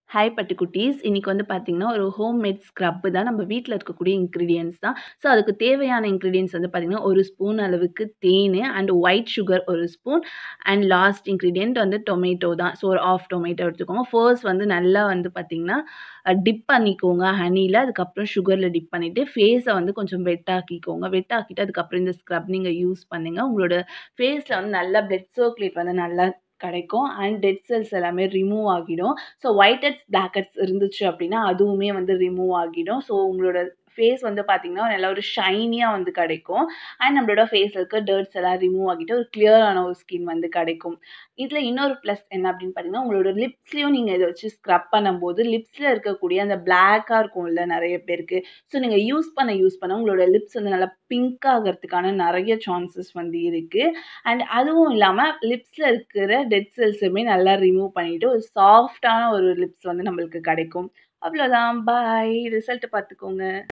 Hi பட்டுக்குட்டீஸ்! இன்னைக்கு வந்து பார்த்தீங்கன்னா, ஒரு ஹோம் மேட் ஸ்க்ரப் தான் நம்ம வீட்ல இருக்கக்கூடிய இன்கிரீடியன்ட்ஸ் தான். ஸோ, அதுக்கு தேவையான இன்கிரீடியன்ட்ஸ் வந்து பார்த்தீங்கன்னா, 1 ஸ்பூன் அளவுக்கு தேனு and white sugar 1 spoon and last ingredient வந்து டொமேட்டோ தான். ஸோ, ஒரு 1/2 டொமேட்டோ எடுத்துக்கோங்க. ஃபர்ஸ்ட் வந்து நல்லா வந்து பார்த்தீங்கன்னா, அ டிப் பண்ணிக்கோங்க ஹனில. அதுக்கப்புறம் சுகர்ல டிப் பண்ணிட்டு, ஃபேஸ வந்து கொஞ்சம் வெட் ஆக்கிக்கோங்க. வெட் ஆக்கிட்டு அதுக்கப்புறம் இந்த ஸ்க்ரப் நீங்க யூஸ் பண்ணுங்க. உங்களோட ஃபேஸ்ல வந்து நல்லா பிளட் சர்க்குலேட் வந்து நல்லா கிடைக்கும். அண்ட் டெட் செல்ஸ் எல்லாமே ரிமூவ் ஆகிடும். So, whiteheads, blackheads இருந்துச்சு அப்படின்னா, அதுவுமே வந்து ரிமூவ் ஆகிடும். ஸோ, உங்களோட ஃபேஸ் வந்து பார்த்தீங்கன்னா, நல்லா ஒரு ஷைனியா வந்து கிடைக்கும். அண்ட் நம்மளோட ஃபேஸ்ல இருக்க டர்ட்ஸ் எல்லாம் ரிமூவ் ஆகிட்டு, ஒரு கிளியரான ஒரு ஸ்கின் வந்து கிடைக்கும். இதுல இன்னொரு ப்ளஸ் என்ன அப்படின்னு பார்த்தீங்கன்னா, உங்களோட லிப்ஸ்லயும் நீங்க இத வச்சு ஸ்க்ரப் பண்ணும்போது, லிப்ஸ்ல இருக்கக்கூடிய அந்த பிளாக்கா இருக்கும்ல நெறைய பேருக்கு. ஸோ, நீங்க யூஸ் பண்ண யூஸ் பண்ண உங்களோட லிப்ஸ் வந்து நல்லா பிங்க் ஆகறதுக்கான நெறைய சான்சஸ் வந்து இருக்கு. அண்ட் அதுவும் இல்லாம லிப்ஸ்ல இருக்கிற டெட் செல்ஸுமே நல்லா ரிமூவ் பண்ணிட்டு, ஒரு சாஃப்ட்டான ஒரு லிப்ஸ் வந்து நம்மளுக்கு கிடைக்கும். அவ்வளோதான். பாய். ரிசல்ட் பார்த்துக்கோங்க.